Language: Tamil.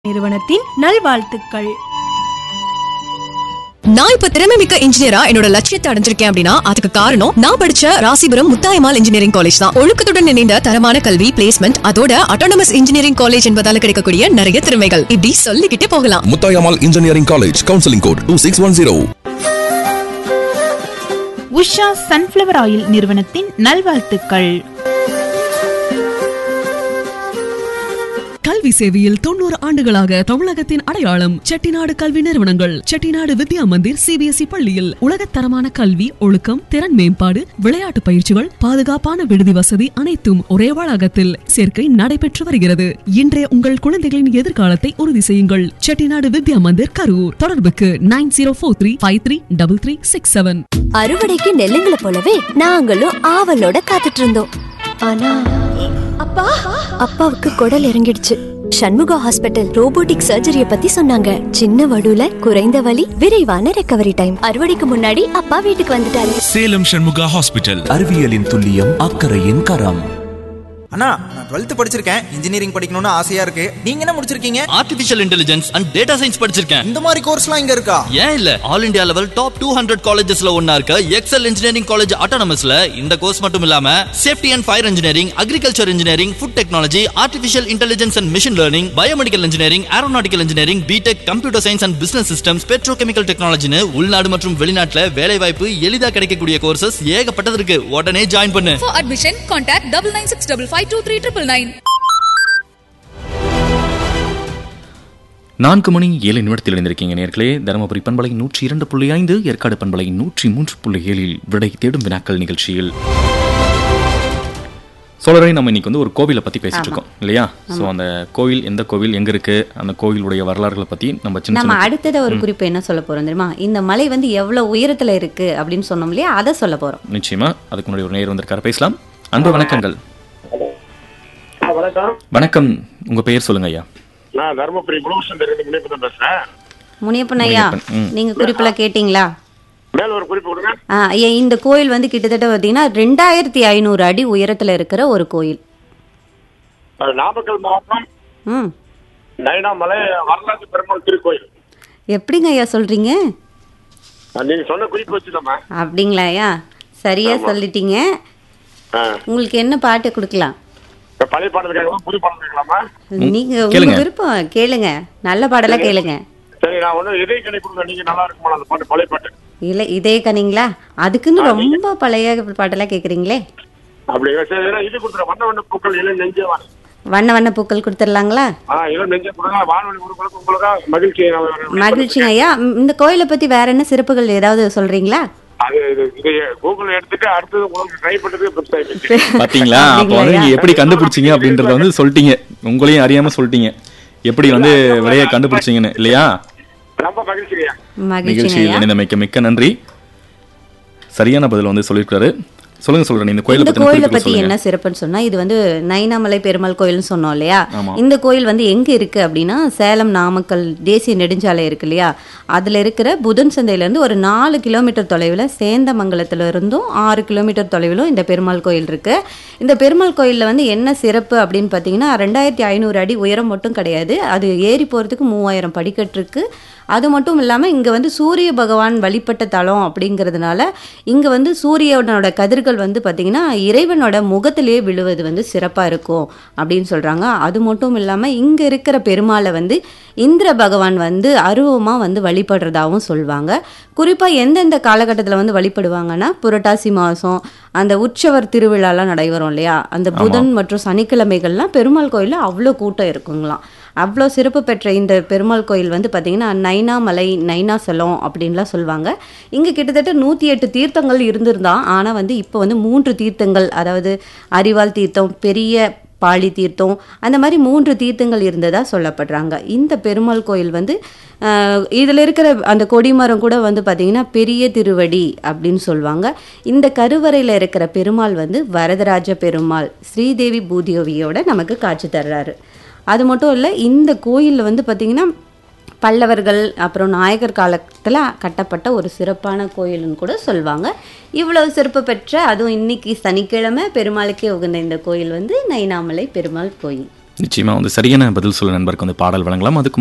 நிறுவனத்தின் நல்வாழ்த்துக்கள் நான் இப்ப திறமை மிக்க இன்ஜினியரா என்னோட லட்சியத்தை அடைஞ்சிருக்கேன் அப்படின்னா அதுக்கு காரணம் நான் படிச்ச ராசிபுரம் முத்தாயமால் இன்ஜினியரிங் காலேஜ் தான் ஒழுக்கத்துடன் இணைந்த தரமான கல்வி பிளேஸ்மெண்ட் அதோட அட்டானமஸ் இன்ஜினியரிங் காலேஜ் என்பதால கிடைக்கக்கூடிய நிறைய திறமைகள் இப்படி சொல்லிக்கிட்டே போகலாம் Muthayammal engineering college counselling code two six one zero Usha sunflower oil நிறுவனத்தின் நல்வாழ்த்துக்கள் கல்வி சேவையில் தொண்ணூறு ஆண்டுகளாக தமிழகத்தின் அடையாளம் செட்டிநாடு கல்வி நிறுவனங்கள் செட்டிநாடு வித்யா மந்திர் சிபிஎஸ்இ பள்ளியில் உலகத்தரமான கல்வி ஒழுக்கம் திறன் மேம்பாடு விளையாட்டு பயிற்சிகள் பாதுகாப்பான விடுதி வசதி அனைத்தும் ஒரே வளாகத்தில் சேர்க்கை நடைபெற்று வருகிறது இன்றைய உங்கள் குழந்தைகளின் எதிர்காலத்தை உறுதி செய்யுங்கள் செட்டிநாடு வித்யா மந்திர் கரூர் தொடர்புக்கு nine zero four three five three double three six seven அறுவடைக்கு நெல்லுங்களை போலவே நாங்களும் ஆவலோட காத்துட்டு இருந்தோம் ஆனா அப்பா அப்பாவுக்கு குடல் இறங்கிடுச்சு சண்முகா ஹாஸ்பிட்டல் ரோபோட்டிக் சர்ஜரிய பத்தி சொன்னாங்க சின்ன வடுல குறைந்த வலி விரைவான ரெக்கவரி டைம் அறுவடைக்கு முன்னாடி அப்பா வீட்டுக்கு வந்துட்டாரு சேலம் சண்முகா ஹாஸ்பிட்டல் அறிவியலின் துல்லியம் அக்கறையின் கரம் அண்ணா நான் டுவெல்த் படிச்சிருக்கேன் இன்ஜினியரிங் படிக்கணும்னு ஆசையா இருக்கு நீங்க என்ன முடிச்சிருக்கீங்க artificial intelligence and data science படிச்சிருக்கேன் இந்த மாதிரி கோர்ஸ்லாம் இங்க இருக்கா ஏன் இல்ல all India level top two hundred காலேஜஸ்ல ஒன்னா இருக்க எக்ஸல் இன்ஜினியரிங் காலேஜ் ஆட்டோனமஸ்ல இந்த கோர்ஸ் மட்டும் இல்லாம safety and fire engineering agriculture engineering food technology artificial intelligence and machine learning biomedical engineering aeronautical engineering BTech computer science and business systems petrochemical டெக்னாலஜின்னு உள்நாடு மற்றும் வெளிநாட்டுல வேலை வாய்ப்பு எளிதா கிடைக்கக்கூடிய கோர்சஸ் ஏகப்பட்டது இருக்கு உடனே ஜாயின் பண்ணு For admission, contact double nine six double five two three triple nine. நான்கு மணி ஏழு நிமிடத்தில் இணைந்திருக்கீங்க நேர்களே தருமபுரி பண்பலை நூற்றி இரண்டு புள்ளி ஐந்து ஏற்காடு பண்பலை நூற்றி மூன்று புள்ளி ஏழில் விடை தேடும் வினாக்கள் நிகழ்ச்சியில் சோழரை நம்ம இன்னைக்கு வந்து ஒரு கோவிலை பத்தி பேசிட்டு இருக்கோம் இல்லையா சோ அந்த கோவில் எந்த கோவில் எங்க இருக்கு அந்த கோவிலுடைய வரலாறுகளை பத்தி நம்ம சின்ன நம்ம சின்ன அடுத்தது ஒரு குறிப்பு என்ன சொல்ல போறோம் தெரியுமா இந்த மலை வந்து எவ்வளவு உயரத்துல இருக்கு அப்படின்னு சொன்னோம் இல்லையா அதை சொல்ல போறோம் நிச்சயமா அதுக்கு முன்னாடி ஒரு நேர் வந்திருக்காரு பேசலாம் அன்பு வணக்கங்கள் வணக்கம் வணக்கம் உங்க பெயர் சொல்லுங்க ஐயா நான் தருமபுரி குலோசன் இருந்து முனியப்பன் பேசுறேன் முனியப்பன் ஐயா முனியப்பன், ம். நீங்க குறிப்புல கேட்டீங்களா மேல ஒரு குறிப்பு கொடுங்க ஆ, ஐயா, இந்த கோயில் வந்து கிட்டத்தட்ட பார்த்தீங்கன்னா ரெண்டாயிரத்தி ஐநூறு அடி உயரத்துல இருக்கிற ஒரு கோயில் அது நாமக்கல் மாவட்டம் ம் நயனாமலை வரலாற்று பெருமாள் திருக்கோயில் எப்படிங்க ஐயா சொல்றீங்க அது நீங்க சொன்ன குறிப்பு வச்சுதாம்மா அப்படிங்களா ஐயா சரியா ஆமா. சொல்லிட்டீங்க ஆ. உங்களுக்கு என்ன பாட்டு கொடுக்கலாம் இப்ப பழைய பாடல் கேட்கலாமா புது பாடல் கேட்கலாமா நீங்க உங்க கேளுங்க. விருப்பம் கேளுங்க நல்ல பாடலா கேளுங்க சரி நான் ஒண்ணு இதய கணி கொடுங்க நீங்க நல்லா இருக்குமா அந்த பாட்டு பழைய பாட்டு இல்ல இதே கனிங்களா அதுக்குன்னு ரொம்ப பழைய பாட்டெல்லாம் கேக்குறீங்களே அப்படிங்க சரி ஏன்னா இது கொடுத்துறேன் வண்ண வண்ண பூக்கள் இளம் நெஞ்சே வாங்க வண்ண வண்ண பூக்கள் கொடுத்துடலாங்களா ஆ இளம் நெஞ்சே கொடுங்க வானொலி உங்களுக்கு உங்களுக்கு மகிழ்ச்சி மகிழ்ச்சிங்க ஐயா ம், இந்த கோயிலை பத்தி வேற என்ன சிறப்புகள் ஏதாவது சொல்றீங்களா அது இது இது கூகுள் எடுத்துட்டு அடுத்தது உங்களுக்கு ட்ரை பண்றதுக்கு பெருசா போச்சு பாத்தீங்களா அப்ப வந்து நீங்க எப்படி கண்டுபிடிச்சீங்க அப்படின்றத வந்து சொல்லிட்டீங்க உங்களையும் அறியாம சொல்லிட்டீங்க எப்படி வந்து விலையை கண்டுபிடிச்சீங்கன்னு இல்லையா ரொம்ப மகிழ்ச்சிங்கய்யா மகிழ்ச்சிங்க நிகழ்ச்சியில் ஐயா இணைந்தமைக்க மிக்க நன்றி சரியான பதில் வந்து சொல்லியிருக்காரு சொல்லுங்க சொல்றேன் இந்த கோயிலை இந்த பத்தி கோயிலை குறிப்பு பத்தி சொல்லுங்க என்ன சிறப்புன்னு சொன்னா இது வந்து நைனாமலை பெருமாள் கோயில்னு சொன்னோம் இல்லையா ஆமா. இந்த கோயில் வந்து எங்க இருக்கு அப்படின்னா சேலம் நாமக்கல் தேசிய நெடுஞ்சாலை இருக்கு இல்லையா அதுல இருக்கிற புதன் சந்தையில இருந்து ஒரு நாலு கிலோமீட்டர் தொலைவில் சேந்தமங்கலத்துல இருந்தும் ஆறு கிலோமீட்டர் தொலைவிலும் இந்த பெருமாள் கோயில் இருக்கு இந்த பெருமாள் கோயில்ல வந்து என்ன சிறப்பு அப்படின்னு பார்த்தீங்கன்னா ரெண்டாயிரத்தி ஐநூறு அடி உயரம் மட்டும் கிடையாது அது ஏறி போறதுக்கு மூவாயிரம் படிக்கட்டு இருக்கு அது மட்டும் இல்லாமல் இங்கே வந்து சூரிய பகவான் வழிபட்ட தலம் அப்படிங்கிறதுனால இங்கே வந்து சூரியனோட கதிர்கள் வந்து பார்த்திங்கன்னா இறைவனோட முகத்திலேயே விழுவது வந்து சிறப்பாக இருக்கும் அப்படின்னு சொல்கிறாங்க அது மட்டும் இல்லாமல் இங்கே இருக்கிற பெருமாளை வந்து இந்திர பகவான் வந்து அருவமாக வந்து வழிபடுறதாகவும் சொல்லுவாங்க குறிப்பாக எந்தெந்த காலகட்டத்தில் வந்து வழிபடுவாங்கன்னா புரட்டாசி மாதம் அந்த உற்சவர் திருவிழாலாம் நடைபெறும் இல்லையா அந்த புதன் மற்றும் சனிக்கிழமைகள்லாம் பெருமாள் கோயிலில் அவ்வளோ கூட்டம் இருக்குங்களாம் அவ்வளோ சிறப்பு பெற்ற இந்த பெருமாள் கோயில் வந்து பார்த்திங்கன்னா நைனாமலை நைனாசலம் அப்படின்லாம் சொல்லுவாங்க இங்கே கிட்டத்தட்ட நூற்றி எட்டு தீர்த்தங்கள் இருந்திருந்தான் ஆனால் வந்து இப்போ வந்து மூன்று தீர்த்தங்கள் அதாவது அரிவாள் தீர்த்தம் பெரிய பாளி தீர்த்தம் அந்த மாதிரி மூன்று தீர்த்தங்கள் இருந்ததா சொல்லப்படுறாங்க இந்த பெருமாள் கோயில் வந்து இதில் இருக்கிற அந்த கொடிமரம் கூட வந்து பார்த்திங்கன்னா பெரிய திருவடி அப்படின்னு சொல்லுவாங்க இந்த கருவறையில் இருக்கிற பெருமாள் வந்து வரதராஜ பெருமாள் ஸ்ரீதேவி பூதேவியோட நமக்கு காட்சி தர்றாரு அது மட்டும் இல்லை இந்த கோயிலில் வந்து பார்த்திங்கன்னா பல்லவர்கள் அப்புறம் நாயகர் காலத்தில் கட்டப்பட்ட ஒரு சிறப்பான கோயில்னு கூட சொல்லுவாங்க இவ்வளவு சிறப்பு பெற்ற அதுவும் இன்னைக்கு சனிக்கிழமை பெருமாளுக்கே உகந்த இந்த கோயில் வந்து நைனாமலை பெருமாள் கோயில் நிச்சயமா வந்து சரியான பதில் சொல்ல நண்பருக்கு வந்து பாடல் வழங்கலாம் அதுக்கு